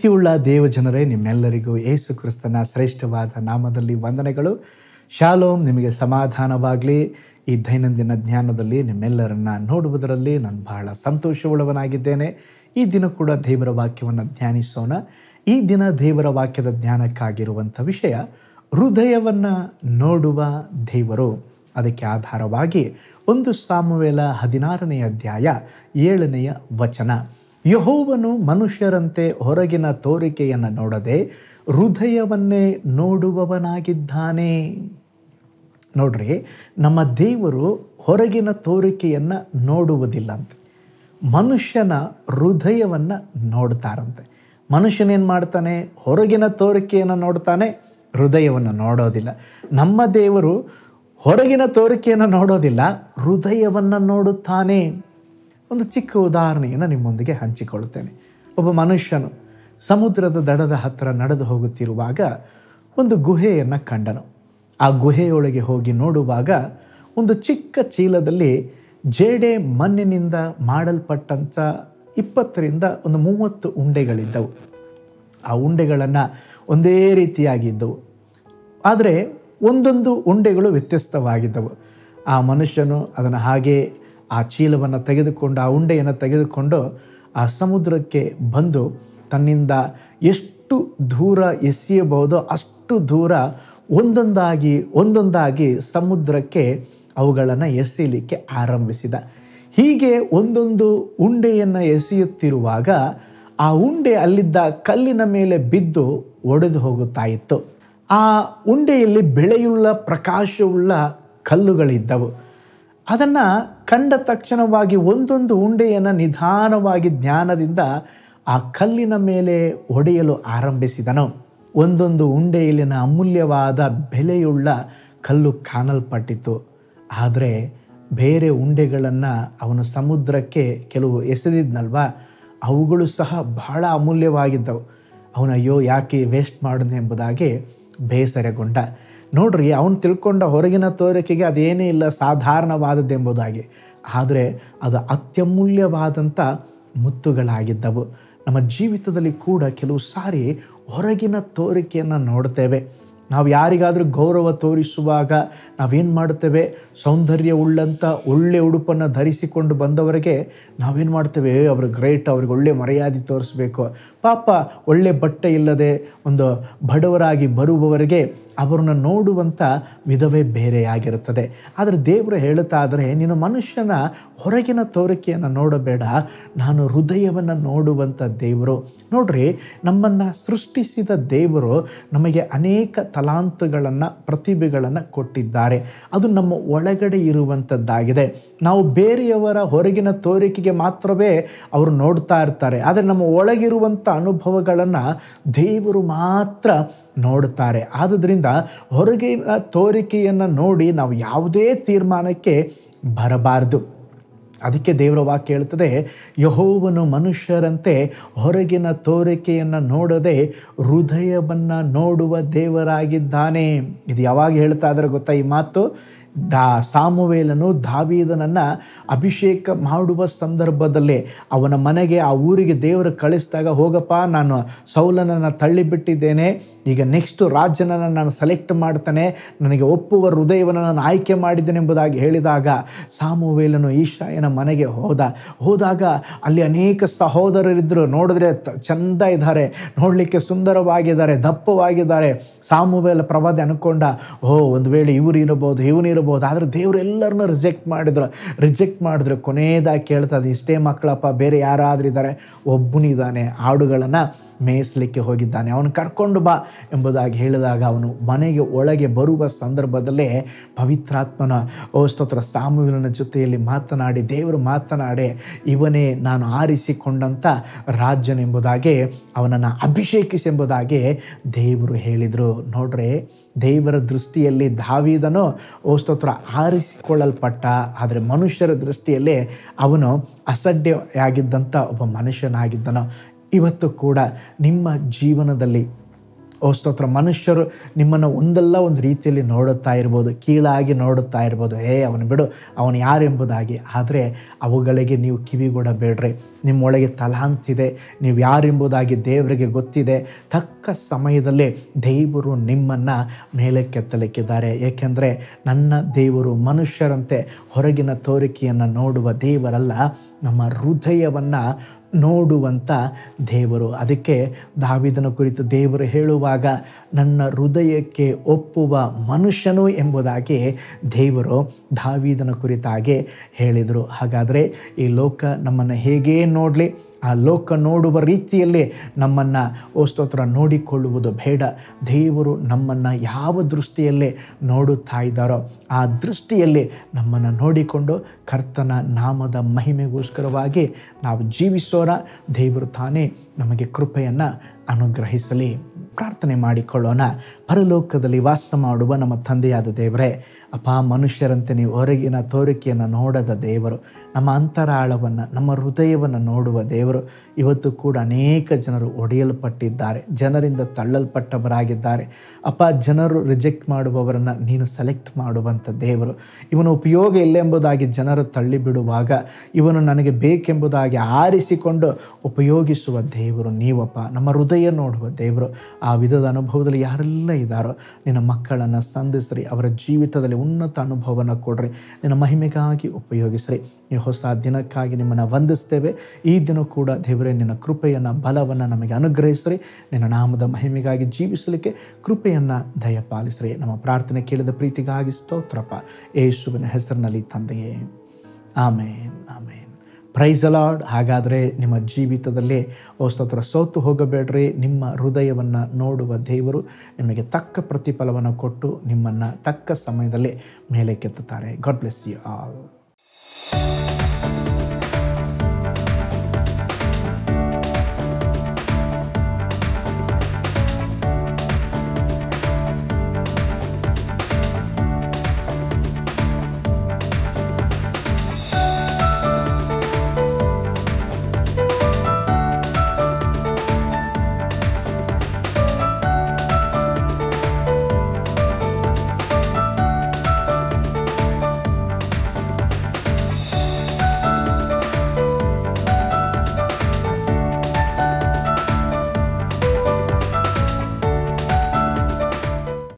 ಪ್ರೀತಿಯುಳ್ಳ ದೇವಜನರೇ ನಿಮ್ಮೆಲ್ಲರಿಗೂ ಯೇಸು ಕ್ರಿಸ್ತನ ಶ್ರೇಷ್ಠವಾದ ನಾಮದಲ್ಲಿ ವಂದನೆಗಳು ಶಾಲೋಮ್ ನಿಮಗೆ ಸಮಾಧಾನವಾಗಲಿ ಈ ದೈನಂದಿನ ಜ್ಞಾನದಲ್ಲಿ ನಿಮ್ಮೆಲ್ಲರನ್ನ ನೋಡುವುದರಲ್ಲಿ ನಾನು ಬಹಳ ಸಂತೋಷವುಳ್ಳವನಾಗಿದ್ದೇನೆ ಈ ದಿನ ಕೂಡ ದೇವರ ವಾಕ್ಯವನ್ನು ಧ್ಯಾನಿಸೋಣ ಈ ದಿನ ದೇವರ ವಾಕ್ಯದ ಧ್ಯಾನಕ್ಕಾಗಿರುವಂಥ ವಿಷಯ ಹೃದಯವನ್ನು ನೋಡುವ ದೇವರು ಅದಕ್ಕೆ ಆಧಾರವಾಗಿ ಒಂದು ಸಾಮುವೇಲ ಹದಿನಾರನೇ ಅಧ್ಯಾಯ ಏಳನೆಯ ವಚನ ಯಹೋವನು ಮನುಷ್ಯರಂತೆ ಹೊರಗಿನ ತೋರಿಕೆಯನ್ನು ನೋಡದೆ ಹೃದಯವನ್ನೇ ನೋಡುವವನಾಗಿದ್ದಾನೆ ನೋಡ್ರಿ ನಮ್ಮ ದೇವರು ಹೊರಗಿನ ತೋರಿಕೆಯನ್ನು ನೋಡುವುದಿಲ್ಲ ಅಂತ ಮನುಷ್ಯನ ಹೃದಯವನ್ನು ನೋಡ್ತಾರಂತೆ ಮನುಷ್ಯನೇನು ಮಾಡ್ತಾನೆ ಹೊರಗಿನ ತೋರಿಕೆಯನ್ನು ನೋಡ್ತಾನೆ ಹೃದಯವನ್ನು ನೋಡೋದಿಲ್ಲ ನಮ್ಮ ದೇವರು ಹೊರಗಿನ ತೋರಿಕೆಯನ್ನು ನೋಡೋದಿಲ್ಲ ಹೃದಯವನ್ನು ನೋಡುತ್ತಾನೆ ಒಂದು ಚಿಕ್ಕ ಉದಾಹರಣೆಯನ್ನು ನಿಮ್ಮೊಂದಿಗೆ ಹಂಚಿಕೊಳ್ಳುತ್ತೇನೆ ಒಬ್ಬ ಮನುಷ್ಯನು ಸಮುದ್ರದ ದಡದ ಹತ್ತಿರ ನಡೆದು ಹೋಗುತ್ತಿರುವಾಗ ಒಂದು ಗುಹೆಯನ್ನು ಕಂಡನು ಆ ಗುಹೆಯೊಳಗೆ ಹೋಗಿ ನೋಡುವಾಗ ಒಂದು ಚಿಕ್ಕ ಚೀಲದಲ್ಲಿ ಜೇಡೆ ಮಣ್ಣಿನಿಂದ ಮಾಡಲ್ಪಟ್ಟಂಥ ಇಪ್ಪತ್ತರಿಂದ ಒಂದು ಮೂವತ್ತು ಉಂಡೆಗಳಿದ್ದವು ಆ ಉಂಡೆಗಳನ್ನು ಒಂದೇ ರೀತಿಯಾಗಿದ್ದವು ಆದರೆ ಒಂದೊಂದು ಉಂಡೆಗಳು ವ್ಯತ್ಯಸ್ತವಾಗಿದ್ದವು ಆ ಮನುಷ್ಯನು ಅದನ್ನು ಹಾಗೆ ಆ ಚೀಲವನ್ನು ತೆಗೆದುಕೊಂಡು ಆ ಉಂಡೆಯನ್ನು ತೆಗೆದುಕೊಂಡು ಆ ಸಮುದ್ರಕ್ಕೆ ಬಂದು ತನ್ನಿಂದ ಎಷ್ಟು ದೂರ ಎಸೆಯಬಹುದೋ ಅಷ್ಟು ದೂರ ಒಂದೊಂದಾಗಿ ಒಂದೊಂದಾಗಿ ಸಮುದ್ರಕ್ಕೆ ಅವುಗಳನ್ನು ಎಸೆಯಲಿಕ್ಕೆ ಆರಂಭಿಸಿದ ಹೀಗೆ ಒಂದೊಂದು ಉಂಡೆಯನ್ನು ಎಸೆಯುತ್ತಿರುವಾಗ ಆ ಉಂಡೆ ಅಲ್ಲಿದ್ದ ಕಲ್ಲಿನ ಮೇಲೆ ಬಿದ್ದು ಒಡೆದು ಹೋಗುತ್ತಾ ಇತ್ತು ಆ ಉಂಡೆಯಲ್ಲಿ ಬೆಳೆಯುಳ್ಳ ಪ್ರಕಾಶವುಳ್ಳ ಕಲ್ಲುಗಳಿದ್ದವು ಅದನ್ನು ಕಂಡ ತಕ್ಷಣವಾಗಿ ಒಂದೊಂದು ಉಂಡೆಯನ್ನು ನಿಧಾನವಾಗಿ ಜ್ಞಾನದಿಂದ ಆ ಕಲ್ಲಿನ ಮೇಲೆ ಒಡೆಯಲು ಆರಂಭಿಸಿದನು ಒಂದೊಂದು ಉಂಡೆಯಲ್ಲಿನ ಅಮೂಲ್ಯವಾದ ಬೆಲೆಯುಳ್ಳ ಕಲ್ಲು ಕಾಣಲ್ಪಟ್ಟಿತು ಆದರೆ ಬೇರೆ ಉಂಡೆಗಳನ್ನು ಅವನು ಸಮುದ್ರಕ್ಕೆ ಕೆಲವು ಎಸೆದಿದ್ನಲ್ವ ಅವುಗಳು ಸಹ ಬಹಳ ಅಮೂಲ್ಯವಾಗಿದ್ದವು ಅವನು ಅಯ್ಯೋ ಯಾಕೆ ವೇಸ್ಟ್ ಮಾಡಿದೆ ಎಂಬುದಾಗಿ ಬೇಸರಗೊಂಡ ನೋಡ್ರಿ ಅವನು ತಿಳ್ಕೊಂಡ ಹೊರಗಿನ ತೋರಿಕೆಗೆ ಅದೇನೇ ಇಲ್ಲ ಸಾಧಾರಣವಾದದ್ದೆಂಬುದಾಗಿ ಆದರೆ ಅದು ಅತ್ಯಮೂಲ್ಯವಾದಂಥ ಮುತ್ತುಗಳಾಗಿದ್ದವು ನಮ್ಮ ಜೀವಿತದಲ್ಲಿ ಕೂಡ ಕೆಲವು ಸಾರಿ ಹೊರಗಿನ ತೋರಿಕೆಯನ್ನು ನೋಡ್ತೇವೆ ನಾವು ಯಾರಿಗಾದರೂ ಗೌರವ ತೋರಿಸುವಾಗ ನಾವೇನು ಮಾಡುತ್ತೇವೆ ಸೌಂದರ್ಯ ಉಳ್ಳಂಥ ಒಳ್ಳೆ ಉಡುಪನ್ನು ಧರಿಸಿಕೊಂಡು ಬಂದವರಿಗೆ ನಾವೇನು ಮಾಡ್ತೇವೆ ಅವರು ಗ್ರೇಟ್ ಅವ್ರಿಗೆ ಒಳ್ಳೆ ಮರ್ಯಾದೆ ತೋರಿಸ್ಬೇಕು ಪಾಪ ಒಳ್ಳೆ ಬಟ್ಟೆ ಇಲ್ಲದೆ ಒಂದು ಬಡವರಾಗಿ ಬರುವವರಿಗೆ ಅವರನ್ನು ನೋಡುವಂಥ ವಿಧವೇ ಬೇರೆಯಾಗಿರುತ್ತದೆ ಆದರೆ ದೇವರು ಹೇಳುತ್ತಾ ಆದರೆ ನೀನು ಮನುಷ್ಯನ ಹೊರಗಿನ ತೋರಿಕೆಯನ್ನು ನೋಡಬೇಡ ನಾನು ಹೃದಯವನ್ನು ನೋಡುವಂಥ ದೇವರು ನೋಡ್ರಿ ನಮ್ಮನ್ನು ಸೃಷ್ಟಿಸಿದ ದೇವರು ನಮಗೆ ಅನೇಕ ತಲಾಂತುಗಳನ್ನು ಪ್ರತಿಭೆಗಳನ್ನು ಕೊಟ್ಟಿದ್ದಾರೆ ಅದು ನಮ್ಮ ಒಳಗಡೆ ಇರುವಂಥದ್ದಾಗಿದೆ ನಾವು ಬೇರೆಯವರ ಹೊರಗಿನ ತೋರಿಕೆಗೆ ಮಾತ್ರವೇ ಅವರು ನೋಡ್ತಾ ಇರ್ತಾರೆ ಆದರೆ ನಮ್ಮ ಒಳಗಿರುವಂಥ ಅನುಭವಗಳನ್ನು ದೇವರು ಮಾತ್ರ ನೋಡುತ್ತಾರೆ ಆದುದರಿಂದ ಹೊರಗಿನ ತೋರಿಕೆಯನ್ನು ನೋಡಿ ನಾವು ಯಾವುದೇ ತೀರ್ಮಾನಕ್ಕೆ ಬರಬಾರ್ದು ಅದಕ್ಕೆ ದೇವರ ವಾಕ್ಯ ಹೇಳ್ತದೆ ಯಹೋವನು ಮನುಷ್ಯರಂತೆ ಹೊರಗಿನ ತೋರಿಕೆಯನ್ನು ನೋಡದೆ ಹೃದಯವನ್ನು ನೋಡುವ ದೇವರಾಗಿದ್ದಾನೆ ಇದು ಯಾವಾಗ ಹೇಳ್ತಾ ಇದ್ದಾರೆ ಗೊತ್ತಾ ಈ ಮಾತು ದಾ ಸಾಮುವೇಲನು ದಾವೀದನನ್ನು ಅಭಿಷೇಕ ಮಾಡುವ ಸಂದರ್ಭದಲ್ಲಿ ಅವನ ಮನೆಗೆ ಆ ಊರಿಗೆ ದೇವರು ಕಳಿಸಿದಾಗ ಹೋಗಪ್ಪ ನಾನು ಸೌಲನನ್ನು ತಳ್ಳಿಬಿಟ್ಟಿದ್ದೇನೆ ಈಗ ನೆಕ್ಸ್ಟು ರಾಜ್ಯನನ್ನು ನಾನು ಸೆಲೆಕ್ಟ್ ಮಾಡ್ತಾನೆ ನನಗೆ ಒಪ್ಪುವ ಹೃದಯವನ್ನು ನಾನು ಆಯ್ಕೆ ಮಾಡಿದ್ದೇನೆ ಎಂಬುದಾಗಿ ಹೇಳಿದಾಗ ಸಾಮುವೇಲನು ಈಶಾಯನ ಮನೆಗೆ ಹೋದ ಹೋದಾಗ ಅಲ್ಲಿ ಅನೇಕ ಸಹೋದರರಿದ್ದರು ನೋಡಿದ್ರೆ ಚಂದ ಇದ್ದಾರೆ ನೋಡಲಿಕ್ಕೆ ಸುಂದರವಾಗಿದ್ದಾರೆ ದಪ್ಪವಾಗಿದ್ದಾರೆ ಸಾಮುವೇಲ ಪ್ರವಾದಿ ಅನ್ಕೊಂಡ ಓ ಒಂದು ವೇಳೆ ಇವರು ಇರಬಹುದು ಇವನು ಇರಬಹುದು ಆದರೆ ದೇವರು ಎಲ್ಲರನ್ನೂ ರಿಜೆಕ್ಟ್ ಮಾಡಿದ್ರು ರಿಜೆಕ್ಟ್ ಮಾಡಿದ್ರು ಕೊನೆಯದಾಗಿ ಕೇಳ್ತದೆ ಇಷ್ಟೇ ಮಕ್ಕಳಪ್ಪ ಬೇರೆ ಯಾರಾದ್ರೂ ಇದ್ದಾರೆ ಒಬ್ಬನಿದ್ದಾನೆ ಆಡುಗಳನ್ನು ಮೇಯಿಸ್ಲಿಕ್ಕೆ ಹೋಗಿದ್ದಾನೆ ಅವನು ಕರ್ಕೊಂಡು ಬಾ ಎಂಬುದಾಗಿ ಹೇಳಿದಾಗ ಅವನು ಮನೆಗೆ ಒಳಗೆ ಬರುವ ಸಂದರ್ಭದಲ್ಲೇ ಪವಿತ್ರಾತ್ಮನ ಓ ಸ್ತೋತ್ರ ಸಾಮುವಿನ ಜೊತೆಯಲ್ಲಿ ಮಾತನಾಡಿ ದೇವರು ಮಾತನಾಡಿ ಇವನೇ ನಾನು ಆರಿಸಿಕೊಂಡಂಥ ರಾಜ್ಯನೆಂಬುದಾಗಿ ಅವನನ್ನು ಅಭಿಷೇಕಿಸಿ ಎಂಬುದಾಗಿ ದೇವರು ಹೇಳಿದರು ನೋಡ್ರೆ ದೇವರ ದೃಷ್ಟಿಯಲ್ಲಿ ದಾವಿದನು ಓ ಸ್ತೋತ್ರ ಆರಿಸಿಕೊಳ್ಳಲ್ಪಟ್ಟ ಆದರೆ ಮನುಷ್ಯರ ದೃಷ್ಟಿಯಲ್ಲಿ ಅವನು ಅಸಡ್ಡೆಯಾಗಿದ್ದಂಥ ಒಬ್ಬ ಮನುಷ್ಯನಾಗಿದ್ದನು ಇವತ್ತು ಕೂಡ ನಿಮ್ಮ ಜೀವನದಲ್ಲಿ ಓ ಸ್ತೋತ್ರ ಮನುಷ್ಯರು ನಿಮ್ಮನ್ನು ಒಂದಲ್ಲ ಒಂದು ರೀತಿಯಲ್ಲಿ ನೋಡುತ್ತಾ ಇರ್ಬೋದು ಕೀಳಾಗಿ ನೋಡುತ್ತಾ ಇರ್ಬೋದು ಏ ಅವನು ಬಿಡು ಅವನು ಯಾರೆಂಬುದಾಗಿ ಆದರೆ ಅವುಗಳಿಗೆ ನೀವು ಕಿವಿಗೊಡಬೇಡ್ರಿ ನಿಮ್ಮೊಳಗೆ ತಲಾಂತಿದೆ ನೀವು ಯಾರೆಂಬುದಾಗಿ ದೇವರಿಗೆ ಗೊತ್ತಿದೆ ತಕ್ಕ ಸಮಯದಲ್ಲಿ ದೇವರು ನಿಮ್ಮನ್ನು ಮೇಲಕ್ಕೆತ್ತಲಿಕ್ಕಿದ್ದಾರೆ ಏಕೆಂದರೆ ನನ್ನ ದೇವರು ಮನುಷ್ಯರಂತೆ ಹೊರಗಿನ ತೋರಿಕೆಯನ್ನು ನೋಡುವ ದೇವರಲ್ಲ ನಮ್ಮ ಹೃದಯವನ್ನು ನೋಡುವಂಥ ದೇವರು ಅದಕ್ಕೆ ದಾವಿದನ ಕುರಿತು ದೇವರು ಹೇಳುವಾಗ ನನ್ನ ಹೃದಯಕ್ಕೆ ಒಪ್ಪುವ ಮನುಷ್ಯನು ಎಂಬುದಾಗಿ ದೇವರು ದಾವಿದನ ಕುರಿತಾಗಿ ಹೇಳಿದರು ಹಾಗಾದರೆ ಈ ಲೋಕ ನಮ್ಮನ್ನು ಹೇಗೇ ನೋಡಲಿ ಆ ಲೋಕ ನೋಡುವ ರೀತಿಯಲ್ಲಿ ನಮ್ಮನ್ನು ಓ ಸ್ತೋತ್ರ ನೋಡಿಕೊಳ್ಳುವುದು ಬೇಡ ದೇವರು ನಮ್ಮನ್ನು ಯಾವ ದೃಷ್ಟಿಯಲ್ಲಿ ನೋಡುತ್ತಾ ಇದ್ದಾರೋ ಆ ದೃಷ್ಟಿಯಲ್ಲಿ ನಮ್ಮನ್ನು ನೋಡಿಕೊಂಡು ಕರ್ತನ ನಾಮದ ಮಹಿಮೆಗೋಸ್ಕರವಾಗಿ ನಾವು ಜೀವಿಸೋಣ ದೇವರು ತಾನೇ ನಮಗೆ ಕೃಪೆಯನ್ನು ಅನುಗ್ರಹಿಸಲಿ ಪ್ರಾರ್ಥನೆ ಮಾಡಿಕೊಳ್ಳೋಣ ಪರಲೋಕದಲ್ಲಿ ವಾಸ ಮಾಡುವ ನಮ್ಮ ತಂದೆಯಾದ ದೇವರೇ ಅಪ್ಪ ಮನುಷ್ಯರಂತೆ ನೀವು ಹೊರಗಿನ ತೋರಿಕೆಯನ್ನು ನೋಡದ ದೇವರು ನಮ್ಮ ಅಂತರಾಳವನ್ನು ನಮ್ಮ ಹೃದಯವನ್ನು ನೋಡುವ ದೇವರು ಇವತ್ತು ಕೂಡ ಅನೇಕ ಜನರು ಒಡೆಯಲ್ಪಟ್ಟಿದ್ದಾರೆ ಜನರಿಂದ ತಳ್ಳಲ್ಪಟ್ಟವರಾಗಿದ್ದಾರೆ ಅಪ್ಪ ಜನರು ರಿಜೆಕ್ಟ್ ಮಾಡುವವರನ್ನು ನೀನು ಸೆಲೆಕ್ಟ್ ಮಾಡುವಂಥ ದೇವರು ಇವನು ಉಪಯೋಗ ಇಲ್ಲೆಂಬುದಾಗಿ ಜನರು ತಳ್ಳಿಬಿಡುವಾಗ ಇವನು ನನಗೆ ಬೇಕೆಂಬುದಾಗಿ ಆರಿಸಿಕೊಂಡು ಉಪಯೋಗಿಸುವ ದೇವರು ನೀವಪ್ಪ ನಮ್ಮ ಹೃದಯ ನೋಡುವ ದೇವರು ಆ ವಿಧದ ಅನುಭವದಲ್ಲಿ ಯಾರೆಲ್ಲ ಇದ್ದಾರೋ ನಿನ್ನ ಮಕ್ಕಳನ್ನು ಸಂಧಿಸ್ರಿ ಅವರ ಜೀವಿತದಲ್ಲಿ ಉನ್ನತ ಅನುಭವನ ಕೊಡ್ರಿ ನಿನ್ನ ಮಹಿಮೆಗಾಗಿ ಉಪಯೋಗಿಸ್ರಿ ಈ ಹೊಸ ದಿನಕ್ಕಾಗಿ ನಿಮ್ಮನ್ನು ವಂದಿಸ್ತೇವೆ ಈ ದಿನ ಕೂಡ ದೇವರೇ ನಿನ್ನ ಕೃಪೆಯನ್ನು ಬಲವನ್ನು ನಮಗೆ ಅನುಗ್ರಹಿಸ್ರಿ ನಿನ್ನ ನಾಮದ ಮಹಿಮೆಗಾಗಿ ಜೀವಿಸಲಿಕ್ಕೆ ಕೃಪೆಯನ್ನು ದಯಪಾಲಿಸ್ರಿ ನಮ್ಮ ಪ್ರಾರ್ಥನೆ ಕೇಳಿದ ಪ್ರೀತಿಗಾಗಿ ಸ್ತೋತ್ರಪ್ಪ ಯೇಸುವಿನ ಹೆಸರಿನಲ್ಲಿ ತಂದೆಯೇ ಆಮೇನ್ ಆಮೇನ್ ಪ್ರೈಸ್ ಅಲಾಡ್ ಹಾಗಾದರೆ ನಿಮ್ಮ ಜೀವಿತದಲ್ಲಿ ಓ ಸ್ತೋತ್ರ ಸೋತು ಹೋಗಬೇಡ್ರಿ ನಿಮ್ಮ ಹೃದಯವನ್ನು ನೋಡುವ ದೇವರು ನಿಮಗೆ ತಕ್ಕ ಪ್ರತಿಫಲವನ್ನು ಕೊಟ್ಟು ನಿಮ್ಮನ್ನು ತಕ್ಕ ಸಮಯದಲ್ಲಿ ಮೇಲೆ ಕೆತ್ತುತ್ತಾರೆ ಗಾಡ್ ಬ್ಲೆಸ್ ಯು ಆಲ್